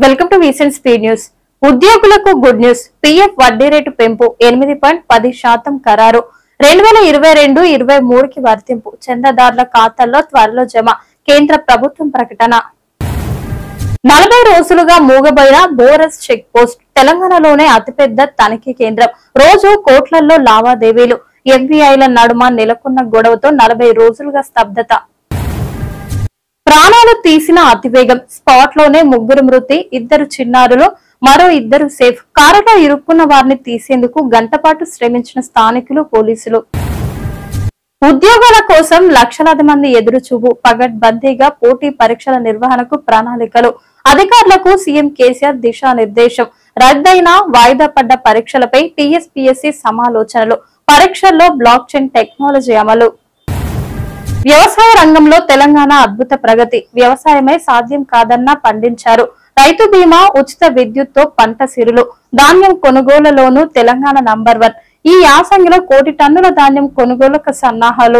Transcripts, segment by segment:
welcome to వీసెంట్ speed news ఉద్యోగులకు good news PF వడ్డీ రేటు పెంపు ఎనిమిది పాయింట్ పది శాతం ఖరారు రెండు వేల ఇరవై రెండు ఇరవై మూడుకి వర్తింపు చందాదారుల ఖాతాల్లో త్వరలో జమ కేంద్ర ప్రభుత్వం ప్రకటన నలభై రోజులుగా మూగబోయిన బోరస్ చెక్ పోస్ట్ తెలంగాణలోనే అతిపెద్ద తనిఖీ కేంద్రం రోజు కోట్లల్లో లావాదేవీలు ఎఫ్బీఐల నడుమ నెలకొన్న గొడవతో నలభై రోజులుగా స్తబ్దత ప్రాణాలు తీసిన అతివేగం స్పాట్ లోనే ముగ్గురు మృతి ఇద్దరు చిన్నారులు మరో ఇద్దరు సేఫ్ కారులో ఇరుక్కున్న వారిని తీసేందుకు గంటపాటు శ్రమించిన స్థానికులు పోలీసులు ఉద్యోగాల కోసం లక్షలాది మంది ఎదురు చూపు పగడ్బందీగా పోటీ పరీక్షల నిర్వహణకు ప్రణాళికలు అధికారులకు సీఎం కేసీఆర్ దిశానిర్దేశం రద్దయిన వాయిదా పడ్డ పరీక్షలపై టీఎస్పీఎస్సీ సమాలోచనలు పరీక్షల్లో బ్లాక్ చైన్ టెక్నాలజీ అమలు వ్యవసాయ రంగంలో తెలంగాణ అద్భుత ప్రగతి వ్యవసాయమే సాధ్యం కాదన్నా పండించారు రైతు బీమా ఉచిత విద్యుత్తో పంట సిరులు ధాన్యం కొనుగోలులోనూ తెలంగాణ నంబర్ వన్ ఈ యాసంగిలో కోటి టన్నుల ధాన్యం కొనుగోలుకు సన్నాహాలు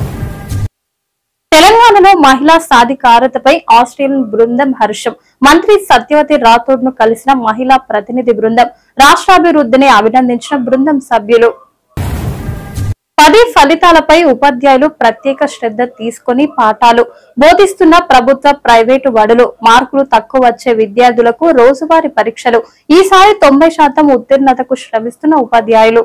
తెలంగాణలో మహిళా సాధికారతపై ఆస్ట్రేలియన్ బృందం హర్షం మంత్రి సత్యవతి రాథోడ్ ను కలిసిన మహిళా ప్రతినిధి బృందం రాష్ట్రాభివృద్ధిని అభినందించిన బృందం సభ్యులు పది ఫలితాలపై ఉపాధ్యాయులు ప్రత్యేక శ్రద్ధ తీసుకొని పాఠాలు బోధిస్తున్న ప్రభుత్వ ప్రైవేటు బడులు మార్కులు తక్కువ వచ్చే విద్యార్థులకు రోజువారీ పరీక్షలు ఈసారి తొంభై శాతం ఉత్తీర్ణతకు శ్రమిస్తున్న ఉపాధ్యాయులు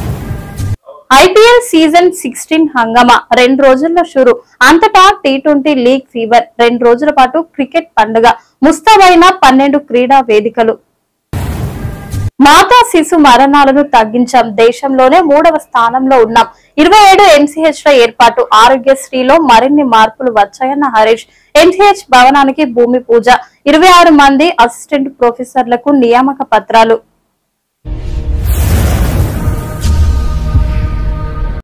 ఐపీఎల్ సీజన్ సిక్స్టీన్ హంగామా రెండు రోజుల్లో షురు అంతటా టీ ట్వంటీ లీగ్ ఫీవర్ రెండు రోజుల పాటు క్రికెట్ పండుగ ముస్తాబైన పన్నెండు క్రీడా వేదికలు మాతా శిశు మరణాలను తగ్గించాం దేశంలోనే మూడవ స్థానంలో ఉన్నాం ఇరవై ఏడు ఎంసీహెచ్ ల ఏర్పాటు ఆరోగ్యశ్రీలో మరిన్ని మార్పులు వచ్చాయన్న హరీష్ ఎంసీహెచ్ భవనానికి భూమి పూజ ఇరవై ఆరు మంది అసిస్టెంట్ ప్రొఫెసర్లకు నియామక పత్రాలు